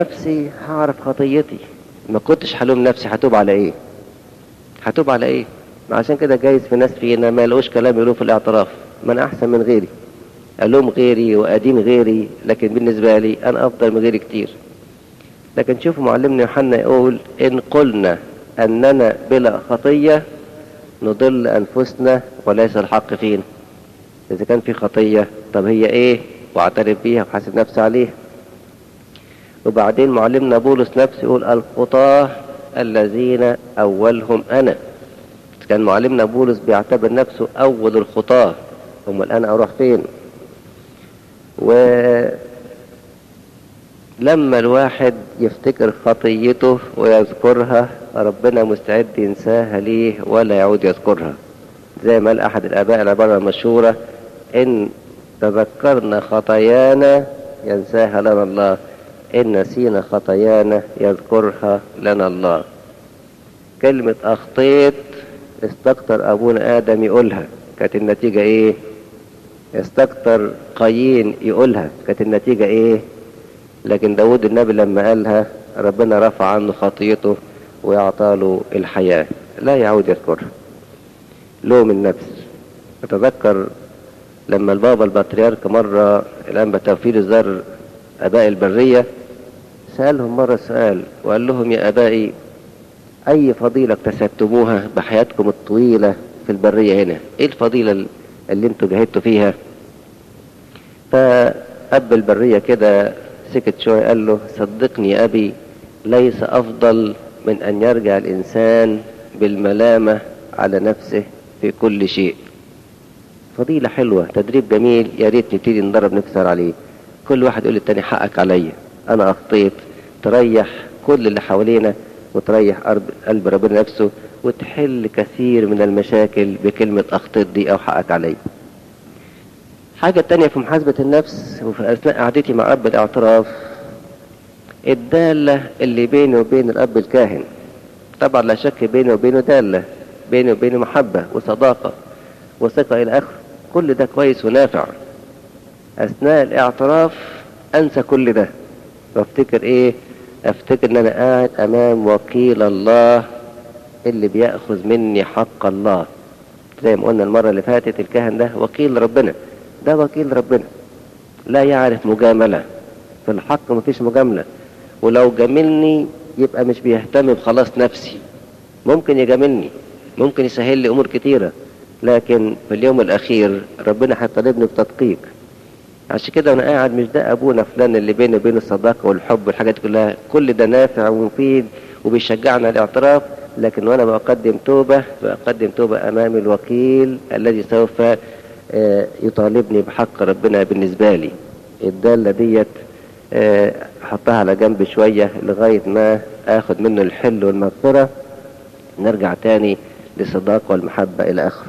نفسي هعرف خطيتي ما كنتش هلوم نفسي هتوب على ايه هتوب على ايه عشان كده جايز في ناس فينا ما يلاقوش كلام يقولوه في الاعتراف ما انا احسن من غيري الوم غيري وادين غيري لكن بالنسبه لي انا افضل من غيري كتير لكن شوفوا معلمنا يوحنا يقول ان قلنا اننا بلا خطيه نضل انفسنا وليس الحق فينا اذا كان في خطيه طب هي ايه واعترف بيها وحاسب نفسي عليها وبعدين معلمنا بولس نفسه يقول الخطاه الذين اولهم انا كان معلمنا بولس بيعتبر نفسه اول الخطاه هم الان اروح فين ولما الواحد يفتكر خطيته ويذكرها ربنا مستعد ينساها ليه ولا يعود يذكرها زي ما قال احد الاباء العباره المشهوره ان تذكرنا خطايانا ينساها لنا الله ان نسينا خطايانا يذكرها لنا الله كلمه اخطيت استكتر ابونا ادم يقولها كانت النتيجه ايه استكتر قايين يقولها كانت النتيجة ايه لكن داود النبي لما قالها ربنا رفع عنه خطيته ويعطاله الحياة لا يعود يذكرها لوم النفس أتذكر لما البابا البطريرك مرة الأنبا توفير الزر أباء البرية سألهم مرة سؤال وقال لهم يا أبائي أي فضيلة اكتسبتموها بحياتكم الطويلة في البرية هنا إيه الفضيلة اللي انتوا جاهدتوا فيها فأب البرية كده سكت شوية قال له صدقني يا أبي ليس أفضل من أن يرجع الإنسان بالملامة على نفسه في كل شيء فضيلة حلوة تدريب جميل يا ريت نبتدي ندرب نكسر عليه كل واحد يقول للتاني حقك عليا أنا أخطيت تريح كل اللي حوالينا وتريح قلب ربنا نفسه وتحل كثير من المشاكل بكلمة أخطيت دي أو حقك علي حاجة تانية في محاسبة النفس وفي أثناء قعدتي مع أب الاعتراف الدالة اللي بيني وبين الأب الكاهن طبعا لا شك بيني وبينه دالة بيني وبينه محبة وصداقة وثقة إلى آخره كل ده كويس ونافع أثناء الاعتراف أنسى كل ده وافتكر إيه أفتكر إن أنا قاعد أمام وكيل الله اللي بيأخذ مني حق الله زي ما قلنا المرة اللي فاتت الكاهن ده وكيل ربنا ده وكيل ربنا لا يعرف مجاملة في الحق مفيش مجاملة ولو جاملني يبقى مش بيهتم بخلاص نفسي ممكن يجاملني ممكن يسهل لي أمور كتيرة لكن في اليوم الأخير ربنا هيطالبني بتدقيق عشان كده وانا قاعد مش ده ابونا فلان اللي بيني وبين الصداقه والحب والحاجات كلها كل ده نافع ومفيد وبيشجعنا على الاعتراف لكن وانا بقدم توبه بقدم توبه امام الوكيل الذي سوف يطالبني بحق ربنا بالنسبه لي الداله ديت احطها على جنب شويه لغايه ما اخد منه الحل والمغفره نرجع تاني للصداقه والمحبه الى اخره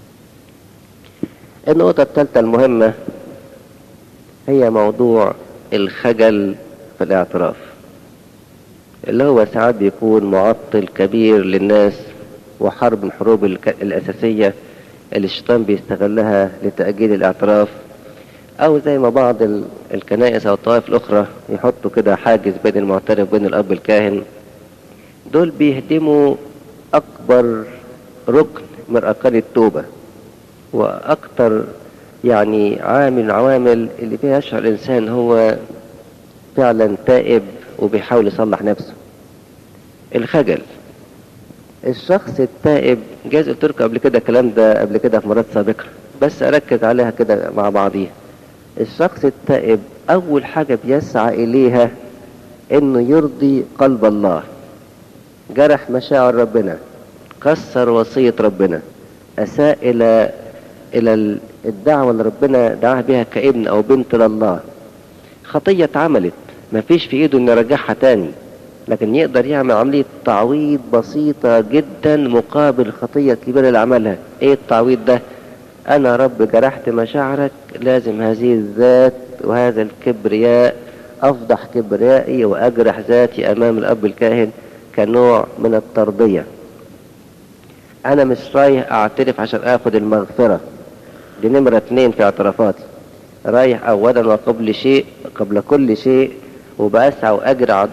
النقطه الثالثه المهمه هي موضوع الخجل في الاعتراف اللي هو ساعات بيكون معطل كبير للناس وحرب من حروب الأساسية اللي الشيطان بيستغلها لتأجيل الاعتراف أو زي ما بعض الكنائس أو الطوائف الأخرى يحطوا كده حاجز بين المعترف وبين الأب الكاهن دول بيهدموا أكبر ركن من أركان التوبة وأكتر يعني عامل عوامل اللي فيها يشعر الإنسان هو فعلا تائب وبيحاول يصلح نفسه الخجل الشخص التائب جايز قلت لكم قبل كده الكلام ده قبل كده في مرات سابقة بس أركز عليها كده مع بعضيها الشخص التائب أول حاجة بيسعى إليها إنه يرضي قلب الله جرح مشاعر ربنا كسر وصية ربنا أساء إلى إلى الدعوة اللي ربنا دعاه بها كابن أو بنت لله خطية اتعملت مفيش في إيده إنه يرجعها تاني لكن يقدر يعمل عملية تعويض بسيطة جدا مقابل الخطية الكبيرة اللي عملها إيه التعويض ده؟ أنا رب جرحت مشاعرك لازم هذه الذات وهذا الكبرياء أفضح كبريائي وأجرح ذاتي أمام الأب الكاهن كنوع من الترضية أنا مش رايح أعترف عشان آخد المغفرة دي نمرة اتنين في اعترافاتي رايح أولا وقبل شيء قبل كل شيء وبأسعى وأجري